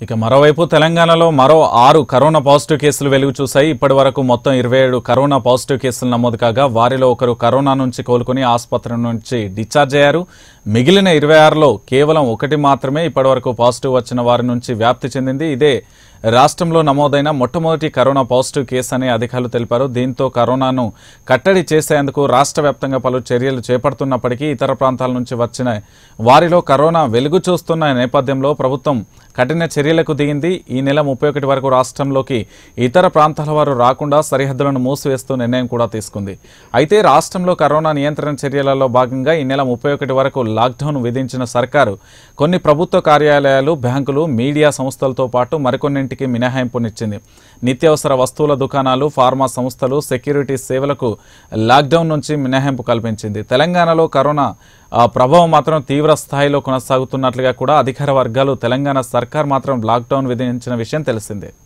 ఇక మరోవైపు తెలంగాణలో మరో ఆరు కరోనా పాజిటివ్ కేసులు వెలుగు చూశాయి ఇప్పటి వరకు మొత్తం ఇరవై ఏడు కరోనా పాజిటివ్ కేసులు నమోదు కాగా వారిలో ఒకరు కరోనా నుంచి కోలుకుని ఆసుపత్రి నుంచి డిశ్చార్జ్ అయ్యారు మిగిలిన ఇరవై ఆరులో కేవలం ఒకటి మాత్రమే ఇప్పటివరకు పాజిటివ్ వచ్చిన వారి నుంచి వ్యాప్తి చెందింది ఇదే రాష్ట్రంలో నమోదైన మొట్టమొదటి కరోనా పాజిటివ్ కేసు అని అధికారులు తెలిపారు దీంతో కరోనాను కట్టడి చేసేందుకు రాష్ట్ర వ్యాప్తంగా పలు చర్యలు చేపడుతున్నప్పటికీ ఇతర ప్రాంతాల నుంచి వచ్చిన వారిలో కరోనా వెలుగు చూస్తున్న నేపథ్యంలో ప్రభుత్వం కఠిన చర్యలకు దిగింది ఈ నెల ముప్పై ఒకటి వరకు రాష్ట్రంలోకి ఇతర ప్రాంతాల వారు రాకుండా సరిహద్దులను మూసివేస్తూ నిర్ణయం కూడా తీసుకుంది అయితే రాష్ట్రంలో కరోనా నియంత్రణ చర్యలలో భాగంగా ఈ నెల ముప్పై ఒకటి వరకు లాక్డౌన్ విధించిన సర్కారు కొన్ని ప్రభుత్వ కార్యాలయాలు బ్యాంకులు మీడియా సంస్థలతో పాటు మరికొన్నింటికి మినహాయింపునిచ్చింది నిత్యావసర వస్తువుల దుకాణాలు ఫార్మా సంస్థలు సెక్యూరిటీ సేవలకు లాక్డౌన్ నుంచి మినహాయింపు కల్పించింది తెలంగాణలో కరోనా ఆ, ప్రభావం మాత్రం తీవ్ర స్థాయిలో కొనసాగుతున్నట్లుగా కూడా అధికార వర్గాలు తెలంగాణ సర్కార్ మాత్రం లాక్డౌన్ విధించిన విషయం తెలిసిందే